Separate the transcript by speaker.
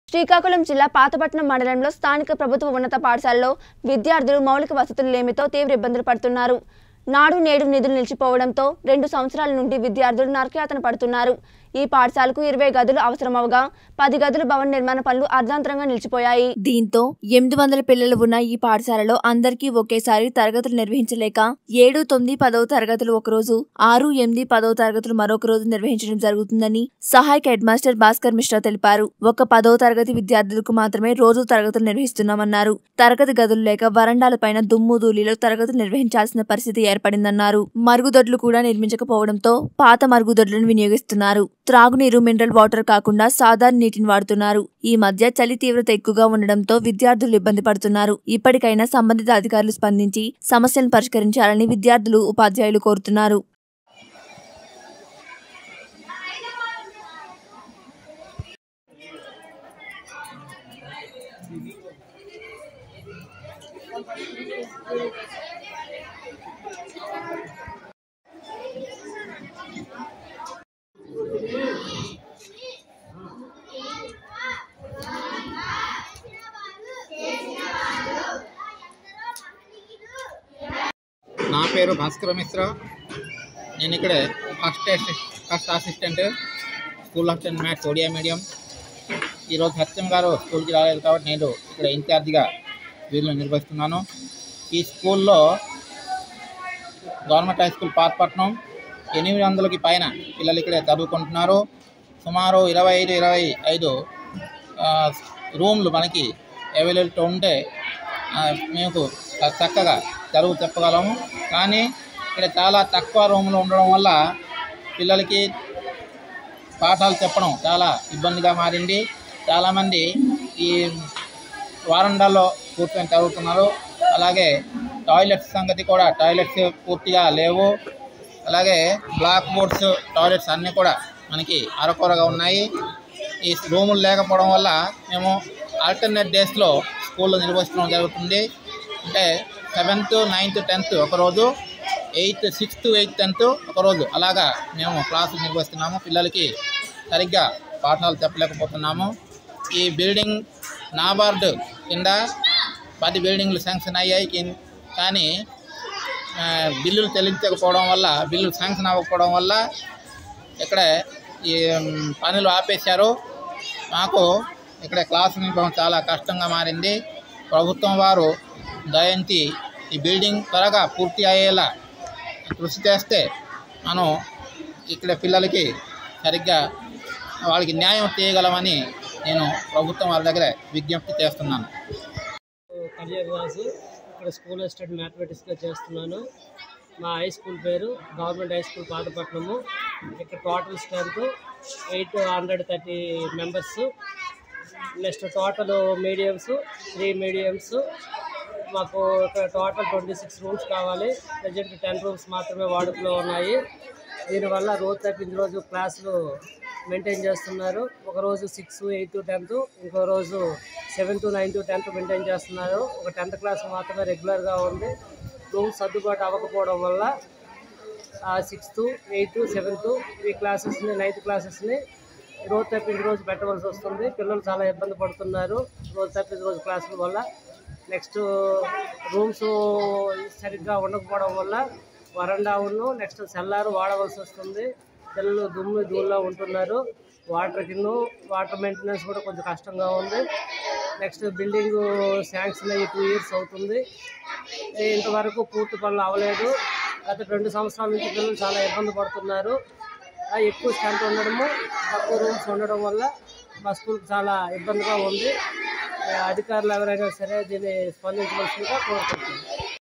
Speaker 1: శ్రీకాకుళం జిల్లా పాతపట్నం మండలంలో స్థానిక ప్రభుత్వ ఉన్నత పాఠశాలలో విద్యార్థులు మౌలిక వసతులు లేమితో తీవ్ర ఇబ్బందులు పడుతున్నారు నాడు నేడు నిధులు నిలిచిపోవడంతో రెండు సంవత్సరాల నుండి విద్యార్థులు నరకయాతన పడుతున్నారు ఈ పాఠశాలకు ఇరవై గదులు అవసరమవగా పది గదుల భవన నిర్మాణ పనులు అర్ధాంతరంగా నిలిచిపోయాయి దీంతో ఎనిమిది వందల పిల్లలు ఉన్న ఈ పాఠశాలలో అందరికీ ఒకేసారి తరగతులు నిర్వహించలేక ఏడు తొమ్మిది పదవ తరగతులు ఒక రోజు ఆరు ఎనిమిది పదవ తరగతులు మరొక రోజు నిర్వహించడం జరుగుతుందని సహాయక హెడ్ మాస్టర్ భాస్కర్ మిశ్రా తెలిపారు ఒక పదవ తరగతి విద్యార్థులకు మాత్రమే రోజు తరగతులు నిర్వహిస్తున్నామన్నారు తరగతి గదులు లేక వరండాలపైన దుమ్ము ధూళిలో తరగతులు నిర్వహించాల్సిన పరిస్థితి ఏర్పడిందన్నారు మరుగుదొడ్లు కూడా నిర్మించకపోవడంతో పాత మరుగుదొడ్లను వినియోగిస్తున్నారు త్రాగునీరు మినరల్ వాటర్ కాకుండా సాధారణ నీటిని వాడుతున్నారు ఈ మధ్య చలి తీవ్రత ఎక్కువగా ఉండడంతో విద్యార్థులు ఇబ్బంది పడుతున్నారు ఇప్పటికైనా సంబంధిత అధికారులు స్పందించి సమస్యలను పరిష్కరించాలని విద్యార్థులు ఉపాధ్యాయులు కోరుతున్నారు
Speaker 2: నా పేరు భాస్కర మిశ్రా నేను ఇక్కడ ఫస్ట్ అసిస్- first assistant school of ten maths Odia medium ఈరోజు సత్యం గారు స్కూల్కి రాలేదు కాబట్టి నేను ఇక్కడ ఇన్ఛార్జిగా వీళ్ళు నిర్వహిస్తున్నాను ఈ స్కూల్లో గవర్నమెంట్ హై స్కూల్ పాతపట్నం ఎనిమిది వందలకి పైన పిల్లలు ఇక్కడే చదువుకుంటున్నారు సుమారు ఇరవై ఐదు ఇరవై ఐదు ఆ, రూమ్లు మనకి అవైలబిలిటీ ఉంటే ఆ, మీకు చ- చక్కగా చదువు చెప్పగలము కానీ ఇక్కడ చాలా తక్కువ రూమ్లు ఉండడం వల్ల పిల్లలకి పాఠాలు చెప్పడం చాలా ఇబ్బందిగా మారింది చాలామంది ఈ వారండాల్లో కూర్చొని చదువుతున్నారు అలాగే టాయిలెట్స్ సంగతి కూడా టాయిలెట్స్ పూర్తిగా లేవు అలాగే బ్లాక్ బోర్డ్స్ టాయిలెట్స్ అన్నీ కూడా మనకి అరకొరగా ఉన్నాయి ఈ రూములు లేకపోవడం వల్ల మేము ఆల్టర్నేట్ డేస్లో స్కూల్లో నిర్వహించడం జరుగుతుంది అంటే సెవెంత్ నైన్త్ టెన్త్ ఒకరోజు ఎయిత్ సిక్స్త్ ఎయిత్ టెన్త్ ఒకరోజు అలాగా మేము క్లాసులు నిర్వహిస్తున్నాము పిల్లలకి సరిగ్గా పాఠాలు చెప్పలేకపోతున్నాము ఈ బిల్డింగ్ నాబార్డు కింద పది బిల్డింగ్లు శాంక్షన్ అయ్యాయి కిన్- కానీ ఆ, బిల్లులు చెల్లించకపోవడం వల్ల బిల్లులు శాంక్షన్ అవ్వకపోవడం వల్ల ఇక్కడ ఈ మ్, పనులు ఆపేశారు మాకు ఇక్కడ క్లాసు నిర్వహణ చాలా కష్టంగా మారింది ప్రభుత్వం వారు దయించి ఈ బిల్డింగ్ త్వరగా పూర్తి అయ్యేలా కృషి చేస్తే మనం ఇక్కడ పిల్లలకి సరిగ్గా వాళ్ళకి న్యాయం చేయగలమని నేను ప్రభుత్వం వారి దగ్గర విజ్ఞప్తి చేస్తున్నాను
Speaker 3: కళ్యాణవాసు ఇక్కడ స్కూల్ అసిస్టెంట్ మ్యాథమెటిక్స్గా చేస్తున్నాను మా హై స్కూల్ పేరు గవర్నమెంట్ హై స్కూల్ పాతపట్నము ఇక్కడ total strength eight hundred thirty members next total mediums three mediums మాకు ఇక్కడ టోటల్ ట్వంటీ సిక్స్ రూమ్స్ కావాలి ప్రజెంట్ టెన్ రూమ్స్ మాత్రమే వాడుకలో ఉన్నాయి దీనివల్ల రోజు తప్పింది రోజు క్లాసులు మెయింటైన్ చేస్తున్నారు ఒక రోజు సిక్స్ ఎయిత్ టెన్త్ ఇంకో రోజు సెవెంత్ నైన్త్ టెన్త్ మెయింటైన్ చేస్తున్నారు ఒక టెన్త్ క్లాస్ మాత్రమే రెగ్యులర్గా ఉంది రూమ్స్ సర్దుబాటు అవ్వకపోవడం వల్ల సిక్స్త్ ఎయిత్ సెవెంత్ ఈ క్లాసెస్ని నైన్త్ క్లాసెస్ని రోజు తప్పింది రోజు పెట్టవలసి వస్తుంది పిల్లలు చాలా ఇబ్బంది పడుతున్నారు రోజు తప్పింది రోజు క్లాసుల వల్ల నెక్స్ట్ రూమ్స్ సరిగ్గా ఉండకపోవడం వల్ల వరండా ఉన్ను నెక్స్ట్ సెల్లారు వాడవలసి వస్తుంది పిల్లలు దుమ్ము ధూళిలో ఉంటున్నారు వాటర్ కింద వాటర్ మెయింటెనెన్స్ కూడా కొంచెం కష్టంగా ఉంది నెక్స్ట్ బిల్డింగ్ శాంక్షన్ అయ్యి టూ ఇయర్స్ అవుతుంది ఇంతవరకు పూర్తి పనులు అవ్వలేదు గత రెండు సంవత్సరాల నుంచి పిల్లలు చాలా ఇబ్బంది పడుతున్నారు ఆ ఎక్కువ స్ట్రెంత్ ఉండడము తక్కువ రూమ్స్ ఉండడం వల్ల మా స్కూల్కి చాలా ఇబ్బందిగా ఉంది ఆ, అధికారులు ఎవరైనా సరే దీన్ని స్పందించవలసిందిగా కోరుకుంటున్నాను